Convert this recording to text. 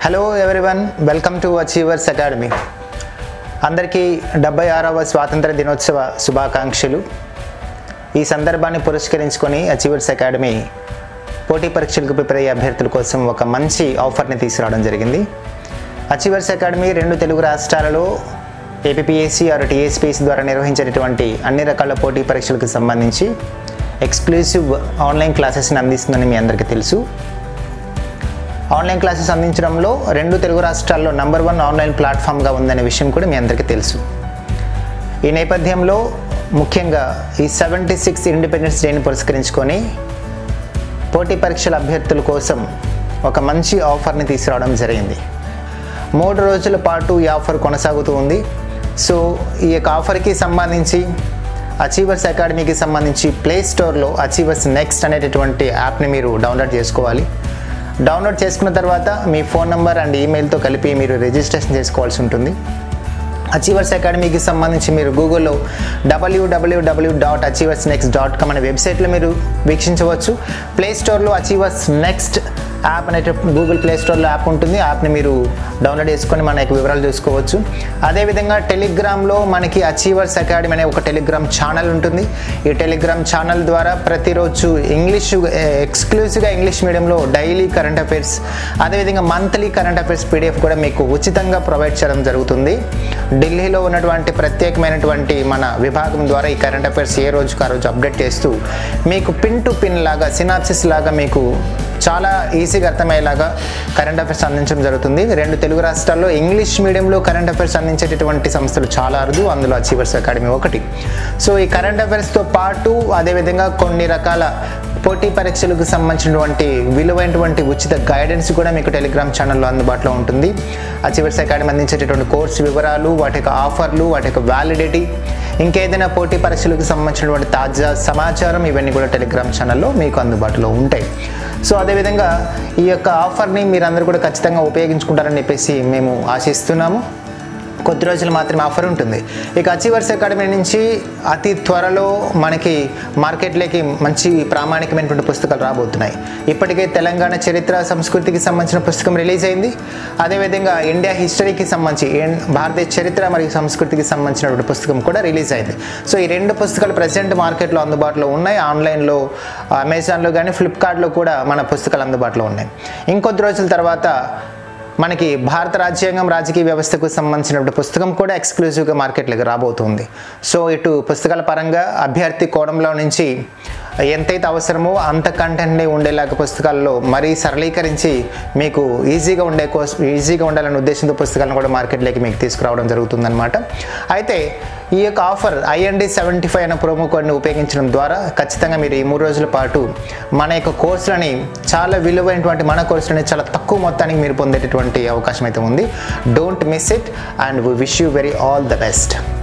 hello everyone welcome to Achievers Academy అందరికీ డెబ్బై ఆరవ స్వాతంత్ర దినోత్సవ శుభాకాంక్షలు ఈ సందర్భాన్ని పురస్కరించుకొని అచీవర్స్ అకాడమీ పోటీ పరీక్షలకు ప్రిపేర్ అయ్యే అభ్యర్థుల కోసం ఒక మంచి ఆఫర్ని తీసుకురావడం జరిగింది అచీవర్స్ అకాడమీ రెండు తెలుగు రాష్ట్రాలలో ఏపీఎస్సి ఆర్ టీఎస్పీఎస్సి ద్వారా నిర్వహించేటటువంటి అన్ని రకాల పోటీ పరీక్షలకు సంబంధించి ఎక్స్క్లూసివ్ ఆన్లైన్ క్లాసెస్ని అందిస్తుందని మీ అందరికీ తెలుసు ఆన్లైన్ క్లాసెస్ అందించడంలో రెండు తెలుగు రాష్ట్రాల్లో నంబర్ వన్ ఆన్లైన్ ప్లాట్ఫామ్గా ఉందనే విషయం కూడా మీ అందరికీ తెలుసు ఈ నేపథ్యంలో ముఖ్యంగా ఈ సెవెంటీ సిక్స్ ఇండిపెండెన్స్ డేని పురస్కరించుకొని పోటీ పరీక్షల అభ్యర్థుల కోసం ఒక మంచి ఆఫర్ని తీసుకురావడం జరిగింది మూడు రోజుల పాటు ఈ ఆఫర్ కొనసాగుతూ ఉంది సో ఈ యొక్క ఆఫర్కి సంబంధించి అచీవర్స్ అకాడమీకి సంబంధించి ప్లే స్టోర్లో అచీవర్స్ నెక్స్ట్ అనేటటువంటి యాప్ని మీరు డౌన్లోడ్ చేసుకోవాలి డౌన్లోడ్ చేసుకున్న తర్వాత మీ ఫోన్ నెంబర్ అండ్ ఈమెయిల్తో కలిపి మీరు రిజిస్ట్రేషన్ చేసుకోవాల్సి ఉంటుంది అచీవర్స్ అకాడమీకి సంబంధించి మీరు గూగుల్లో డబ్ల్యూడబ్ల్యూడబ్ల్యూ dot Achievers Next dot com అనే వెబ్సైట్లో మీరు వీక్షించవచ్చు ప్లే స్టోర్లో అచీవర్స్ నెక్స్ట్ యాప్ అనే గూగుల్ ప్లే స్టోర్లో యాప్ ఉంటుంది యాప్ని మీరు డౌన్లోడ్ చేసుకొని మన యొక్క వివరాలు చూసుకోవచ్చు అదేవిధంగా టెలిగ్రామ్లో మనకి అచీవర్స్ అకాడమీ అనే ఒక టెలిగ్రామ్ ఛానల్ ఉంటుంది ఈ టెలిగ్రామ్ ఛానల్ ద్వారా ప్రతిరోజు ఇంగ్లీష్ ఎక్స్క్లూజివ్గా ఇంగ్లీష్ మీడియంలో డైలీ కరెంట్ అఫైర్స్ అదేవిధంగా మంత్లీ కరెంట్ అఫైర్స్ పీడిఎఫ్ కూడా మీకు ఉచితంగా ప్రొవైడ్ చేయడం జరుగుతుంది ఢిల్లీలో ఉన్నటువంటి ప్రత్యేకమైనటువంటి మన విభాగం ద్వారా ఈ కరెంట్ అఫైర్స్ ఏ రోజుకు ఆ రోజు అప్డేట్ చేస్తూ మీకు పిన్ టు పిన్ లాగా సినాప్సిస్ లాగా మీకు చాలా ఈజీగా అర్థమయ్యేలాగా కరెంట్ అఫైర్స్ అందించడం జరుగుతుంది రెండు తెలుగు రాష్ట్రాల్లో ఇంగ్లీష్ మీడియంలో కరెంట్ అఫైర్స్ అందించేటటువంటి సంస్థలు చాలా అరుదు అందులో అచీవర్స్ అకాడమీ ఒకటి సో ఈ కరెంట్ అఫైర్స్తో పాటు అదేవిధంగా కొన్ని రకాల పోటీ పరీక్షలకు సంబంధించినటువంటి విలువైనటువంటి ఉచిత గైడెన్స్ కూడా మీకు టెలిగ్రామ్ ఛానల్లో అందుబాటులో ఉంటుంది అచీవర్స్ అకాడమీ అందించేటటువంటి కోర్సు వివరాలు వాటి యొక్క ఆఫర్లు వాటి యొక్క వ్యాలిడిటీ ఇంకేదైనా పోటీ పరీక్షలకు సంబంధించినటువంటి తాజా సమాచారం ఇవన్నీ కూడా టెలిగ్రామ్ ఛానల్లో మీకు అందుబాటులో ఉంటాయి సో అదేవిధంగా ఈ యొక్క ఆఫర్ని మీరందరూ కూడా ఖచ్చితంగా ఉపయోగించుకుంటారని చెప్పేసి మేము ఆశిస్తున్నాము కొద్ది రోజులు మాత్రమే ఆఫర్ ఉంటుంది ఇక అచీవర్స్ అకాడమీ నుంచి అతి త్వరలో మనకి మార్కెట్లోకి మంచి ప్రామాణికమైనటువంటి పుస్తకాలు రాబోతున్నాయి ఇప్పటికే తెలంగాణ చరిత్ర సంస్కృతికి సంబంధించిన పుస్తకం రిలీజ్ అయింది అదేవిధంగా ఇండియా హిస్టరీకి సంబంధించి భారతీయ చరిత్ర మరియు సంస్కృతికి సంబంధించినటువంటి పుస్తకం కూడా రిలీజ్ అయింది సో ఈ రెండు పుస్తకాలు ప్రజెంట్ మార్కెట్లో అందుబాటులో ఉన్నాయి ఆన్లైన్లో అమెజాన్లో కానీ ఫ్లిప్కార్ట్లో కూడా మన పుస్తకాలు అందుబాటులో ఉన్నాయి ఇంకొద్ది రోజుల తర్వాత మనకి భారత రాజ్యాంగం రాజకీయ వ్యవస్థకు సంబంధించినటువంటి పుస్తకం కూడా ఎక్స్క్లూజివ్గా మార్కెట్లోకి రాబోతుంది సో ఇటు పుస్తకాల పరంగా అభ్యర్థి కోణంలో నుంచి ఎంతైతే అవసరమో అంత కంటెంట్ని ఉండేలాగా పుస్తకాల్లో మరీ సరళీకరించి మీకు ఈజీగా ఉండే కోర్స్ ఈజీగా ఉండాలనే ఉద్దేశంతో పుస్తకాలను కూడా మార్కెట్లోకి మీకు తీసుకురావడం జరుగుతుందన్నమాట అయితే ఈ యొక్క ఆఫర్ ఐఎన్డి సెవెంటీ ఫైవ్ అనే ప్రోమో కోడ్ని ఉపయోగించడం ద్వారా ఖచ్చితంగా మీరు ఈ మూడు రోజుల పాటు మన యొక్క కోర్సులని చాలా విలువైనటువంటి మన కోర్సులని చాలా తక్కువ మొత్తానికి మీరు పొందేటటువంటి అవకాశం అయితే ఉంది don't miss it and we wish you very all the best